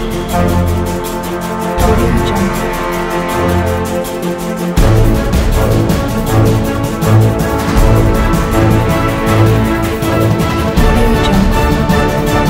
Audio Jungle. Audio Jungle.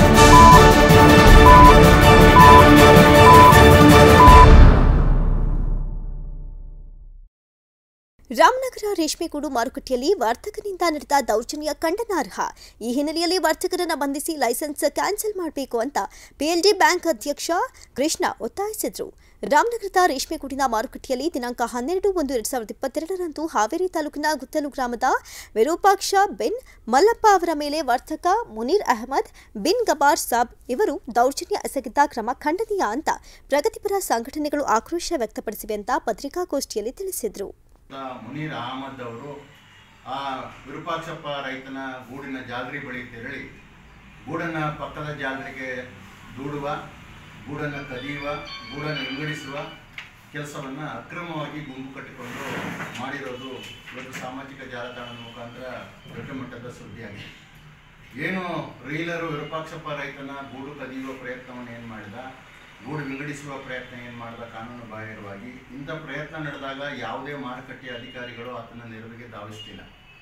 Ramanagara ರೇಷ್ಮೆಗೂಡು ಮಾರುಕಟ್ಟೆಯಲ್ಲಿ ವರ್ತಕನಿಂದ ನಡೆದ ದೌರ್ಜನ್ಯ ಖಂಡನಾರ್ಹ ಈ ಹಿನ್ನೆಲೆಯಲ್ಲಿ ವರ್ತಕರನ್ನ ಬಂಧಿಸಿ ಲೈಸೆನ್ಸ್ ಕ್ಯಾನ್ಸಲ್ ಮಾಡಬೇಕು ಅಂತ ಪಿಎಲ್ಡಿ ಬ್ಯಾಂಕ್ ಅಧ್ಯಕ್ಷ ಕೃಷ್ಣ ಒತ್ತಾಯಿಸಿದ್ರು ರಾಮನಗರದ ರೇಷ್ಮೆಗೂಡಿನ ಮಾರುಕಟ್ಟೆಯಲ್ಲಿ ದಿನಾಂಕ ಹನ್ನೆರಡು ಒಂದು ಎರಡ್ ಸಾವಿರದ ಇಪ್ಪತ್ತೆರಡರಂದು ಹಾವೇರಿ ತಾಲೂಕಿನ ಗುತ್ತಲು ಗ್ರಾಮದ ವಿರೂಪಾಕ್ಷ ಬಿನ್ ಮಲ್ಲಪ್ಪ ಅವರ ಮೇಲೆ ವರ್ತಕ ಮುನೀರ್ ಅಹಮದ್ ಬಿನ್ ಗಬಾರ್ ಸಾಬ್ ಇವರು ದೌರ್ಜನ್ಯ ಎಸಗಿದ್ದ ಕ್ರಮ ಖಂಡನೀಯ ಅಂತ ಪ್ರಗತಿಪರ ಸಂಘಟನೆಗಳು ಆಕ್ರೋಶ ವ್ಯಕ್ತಪಡಿಸಿವೆ ಅಂತ ಪತ್ರಿಕಾಗೋಷ್ಠಿಯಲ್ಲಿ ತಿಳಿಸಿದ್ರು ಅಂತ ಮುನೀರ್ ಅಹಮದ್ ಅವರು ಆ ವಿರೂಪಾಕ್ಷಪ್ಪ ರೈತನ ಗೂಡಿನ ಜಾಲರಿ ಬಳಿ ತೆರಳಿ ಗೂಡನ್ನು ಪಕ್ಕದ ಜಾಲರಿಗೆ ದೂಡುವ ಗೂಡನ್ನು ಕದಿಯುವ ಗೂಡನ್ನು ವಿಂಗಡಿಸುವ ಕೆಲಸವನ್ನು ಅಕ್ರಮವಾಗಿ ಗುಂಪು ಕಟ್ಟಿಕೊಂಡು ಮಾಡಿರೋದು ಇವತ್ತು ಸಾಮಾಜಿಕ ಜಾಲತಾಣದ ಮುಖಾಂತರ ದೊಡ್ಡ ಮಟ್ಟದ ಸುದ್ದಿಯಾಗಿದೆ ಏನು ರೀಲರು ವಿರೂಪಾಕ್ಷಪ್ಪ ರೈತನ ಗೂಡು ಕದಿಯುವ ಪ್ರಯತ್ನವನ್ನು ಏನು ಮಾಡಿದ ಗೂಡು ವಿಂಗಡಿಸುವ ಪ್ರಯತ್ನ ಏನು ಮಾಡಿದ ಕಾನೂನು ಬಾಹಿರವಾಗಿ ಇಂಥ ಪ್ರಯತ್ನ ನಡೆದಾಗ ಯಾವುದೇ ಮಾರುಕಟ್ಟೆಯ ಅಧಿಕಾರಿಗಳು ಆತನ ನೆರವಿಗೆ ಧಾವಿಸ್ತಿಲ್ಲ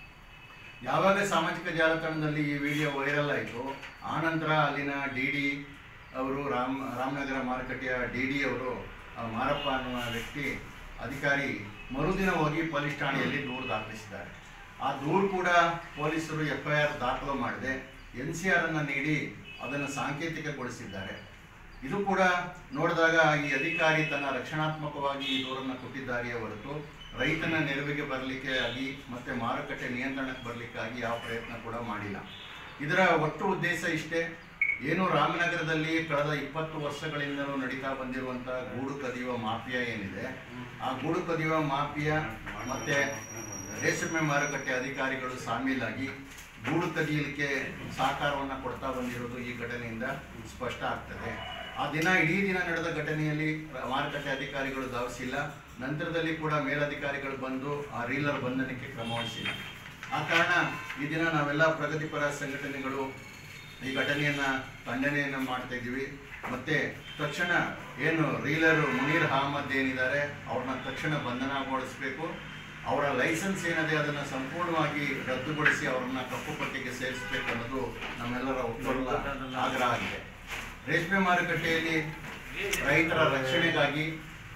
ಯಾವಾಗ ಸಾಮಾಜಿಕ ಜಾಲತಾಣದಲ್ಲಿ ಈ ವಿಡಿಯೋ ವೈರಲ್ ಆಯಿತು ಆನಂತರ ಅಲ್ಲಿನ ಡಿ ಡಿ ಅವರು ರಾಮ್ ರಾಮನಗರ ಮಾರುಕಟ್ಟೆಯ ಡಿ ಡಿ ಅವರು ಆ ಮಾರಪ್ಪ ಅನ್ನುವ ವ್ಯಕ್ತಿ ಅಧಿಕಾರಿ ಮರುದಿನ ಹೋಗಿ ಪೊಲೀಸ್ ಠಾಣೆಯಲ್ಲಿ ದೂರು ದಾಖಲಿಸಿದ್ದಾರೆ ಆ ದೂರು ಕೂಡ ಪೊಲೀಸರು ಎಫ್ ಐ ಆರ್ ದಾಖಲು ಮಾಡದೆ ಎನ್ ಸಿ ಆರ್ ಅನ್ನು ನೀಡಿ ಅದನ್ನು ಸಾಂಕೇತಿಕಗೊಳಿಸಿದ್ದಾರೆ ಇದು ಕೂಡ ನೋಡಿದಾಗ ಈ ಅಧಿಕಾರಿ ತನ್ನ ರಕ್ಷಣಾತ್ಮಕವಾಗಿ ಈ ದೂರನ್ನು ಕೊಟ್ಟಿದ್ದಾರೆಯೇ ಹೊರತು ರೈತನ ನೆರವಿಗೆ ಬರಲಿಕ್ಕೆ ಆಗಿ ಮತ್ತೆ ಮಾರುಕಟ್ಟೆ ನಿಯಂತ್ರಣಕ್ಕೆ ಬರಲಿಕ್ಕಾಗಿ ಯಾವ ಪ್ರಯತ್ನ ಕೂಡ ಮಾಡಿಲ್ಲ ಇದರ ಒಟ್ಟು ಉದ್ದೇಶ ಇಷ್ಟೇ ಏನು ರಾಮನಗರದಲ್ಲಿ ಕಳೆದ ಇಪ್ಪತ್ತು ವರ್ಷಗಳಿಂದಲೂ ನಡೀತಾ ಬಂದಿರುವಂಥ ಗೂಡು ಕದಿಯುವ ಮಾಫಿಯಾ ಏನಿದೆ ಆ ಗೂಡು ಕದಿಯುವ ಮಾಫಿಯಾ ಮತ್ತೆ ರೇಷ್ಮೆ ಮಾರುಕಟ್ಟೆ ಅಧಿಕಾರಿಗಳು ಸಾಮೀಲಾಗಿ ಗೂಡು ಕದಿಯಲಿಕ್ಕೆ ಸಹಕಾರವನ್ನು ಕೊಡ್ತಾ ಬಂದಿರೋದು ಈ ಘಟನೆಯಿಂದ ಸ್ಪಷ್ಟ ಆಗ್ತದೆ ಆ ದಿನ ಇಡೀ ದಿನ ನಡೆದ ಘಟನೆಯಲ್ಲಿ ರ- ಮಾರುಕಟ್ಟೆ ಅಧಿಕಾರಿಗಳು ಧಾವಿಸಿಲ್ಲ ನಂತರದಲ್ಲಿ ಕೂಡ ಮೇಲಧಿಕಾರಿಗಳು ಬಂದು ಆ ರೀಲರ್ ಬಂಧನಕ್ಕೆ ಕ್ರಮ ವಹಿಸಿಲ್ಲ ಆ ಕಾರಣ ಈ ದಿನ ನಾವೆಲ್ಲ ಪ್ರಗತಿಪರ ಸಂಘಟನೆಗಳು ಈ ಘಟನೆಯನ್ನ ಖಂಡನೆಯನ್ನ ಮಾಡ್ತಾ ಇದ್ದೀವಿ ಮತ್ತೆ ತಕ್ಷಣ ಏನು ರೀಲರು ಮುನೀರ್ ಅಹಮದ್ ಏನಿದ್ದಾರೆ ಅವ್ರನ್ನ ತಕ್ಷಣ ಬಂಧನಗೊಳಿಸಬೇಕು ಅವರ ಲೈಸೆನ್ಸ್ ಏನಿದೆ ಅದನ್ನು ಸಂಪೂರ್ಣವಾಗಿ ರದ್ದುಗೊಳಿಸಿ ಅವರನ್ನ ಕಪ್ಪು ಪಟ್ಟಿಗೆ ಸೇರಿಸಬೇಕು ಅನ್ನೋದು ನಮ್ಮೆಲ್ಲರ ಒಪ್ಪಲ್ಲ ಆಗ್ರಹ ಆಗಿದೆ ರೇಷ್ಮೆ ಮಾರುಕಟ್ಟೆಯಲ್ಲಿ ರೈತರ ರಕ್ಷಣೆಗಾಗಿ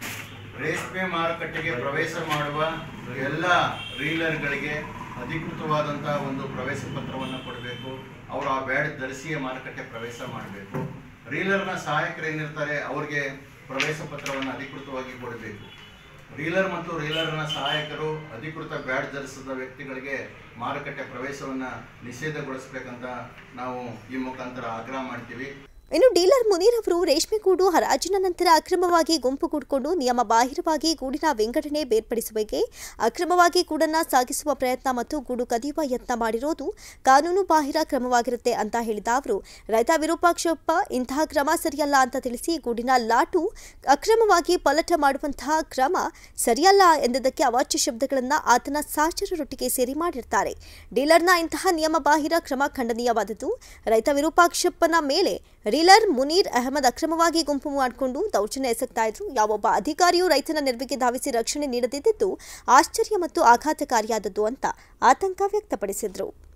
ರೇಷ್ಮೆ ಮಾರುಕಟ್ಟೆಗೆ ಪ್ರವೇಶ ಮಾಡುವ ಎಲ್ಲ ರೀಲರ್ಗಳಿಗೆ ಅಧಿಕೃತವಾದಂತಹ ಒಂದು ಪ್ರವೇಶ ಪತ್ರವನ್ನು ಕೊಡಬೇಕು ಅವರು ಆ ಬ್ಯಾಡ್ ಧರಿಸಿಯೇ ಮಾರುಕಟ್ಟೆ ಪ್ರವೇಶ ಮಾಡಬೇಕು ರೀಲರ್ನ ಸಹಾಯಕರು ಏನಿರ್ತಾರೆ ಅವ್ರಿಗೆ ಪ್ರವೇಶ ಪತ್ರವನ್ನು ಅಧಿಕೃತವಾಗಿ ಕೊಡಬೇಕು ರೀಲರ್ ಮತ್ತು ರೀಲರ್ನ ಸಹಾಯಕರು ಅಧಿಕೃತ ಬ್ಯಾಡ್ ಧರಿಸಿದ ವ್ಯಕ್ತಿಗಳಿಗೆ ಮಾರುಕಟ್ಟೆ ಪ್ರವೇಶವನ್ನು ನಿಷೇಧಗೊಳಿಸಬೇಕಂತ ನಾವು ಈ ಮುಖಾಂತರ ಆಗ್ರಹ ಮಾಡ್ತೀವಿ ಇನ್ನು ಡೀಲರ್ ಮುನೀರ್ ಅವರು ರೇಷ್ಮೆಗೂಡು ಹರಾಜಿನ ನಂತರ ಅಕ್ರಮವಾಗಿ ಗುಂಪು ಕೂಡಿಕೊಂಡು ನಿಯಮ ಬಾಹಿರವಾಗಿ ಗೂಡಿನ ವಿಂಗಡಣೆ ಬೇರ್ಪಡಿಸುವಿಕೆ ಅಕ್ರಮವಾಗಿ ಗೂಡನ್ನ ಸಾಗಿಸುವ ಪ್ರಯತ್ನ ಮತ್ತು ಗೂಡು ಕದಿಯುವ ಯತ್ನ ಮಾಡಿರೋದು ಕಾನೂನು ಬಾಹಿರ ಕ್ರಮವಾಗಿರುತ್ತೆ ಅಂತ ಹೇಳಿದ ಅವರು ರೈತ ವಿರೂಪಾಕ್ಷಪ್ಪ ಇಂತಹ ಕ್ರಮ ಸರಿಯಲ್ಲ ಅಂತ ತಿಳಿಸಿ ಗೂಡಿನ ಲಾಟು ಅಕ್ರಮವಾಗಿ ಪಲಟ ಮಾಡುವಂತಹ ಕ್ರಮ ಸರಿಯಲ್ಲ ಎಂದದಕ್ಕೆ ಅವಾಚ್ಯ ಶಬ್ದಗಳನ್ನ ಆತನ ಸಹಚರರೊಟ್ಟಿಗೆ ಸೇರಿ ಮಾಡಿರ್ತಾರೆ ಡೀಲರ್ನ ಇಂತಹ ನಿಯಮ ಬಾಹಿರ ಕ್ರಮ ಖಂಡನೀಯವಾದದ್ದು ರೈತ ವಿರೂಪಾಕ್ಷಪ್ಪನ ಮೇಲೆ ರೀಲರ್ ಮುನೀರ್ ಅಹಮದ್ ಅಕ್ರಮವಾಗಿ ಗುಂಪು ಮಾಡಿಕೊಂಡು ದೌರ್ಜನ್ಯ ಎಸಗ್ತಾ ಇದ್ರು ಯಾವೊಬ್ಬ ಅಧಿಕಾರಿಯೂ ರೈತನ ನೆರವಿಗೆ ಧಾವಿಸಿ ರಕ್ಷಣೆ ನೀಡದಿದ್ದು ಆಶ್ಚರ್ಯ ಮತ್ತು ಆಘಾತಕಾರಿಯಾದದ್ದು ಅಂತ ಆತಂಕ ವ್ಯಕ್ತಪಡಿಸಿದ್ರು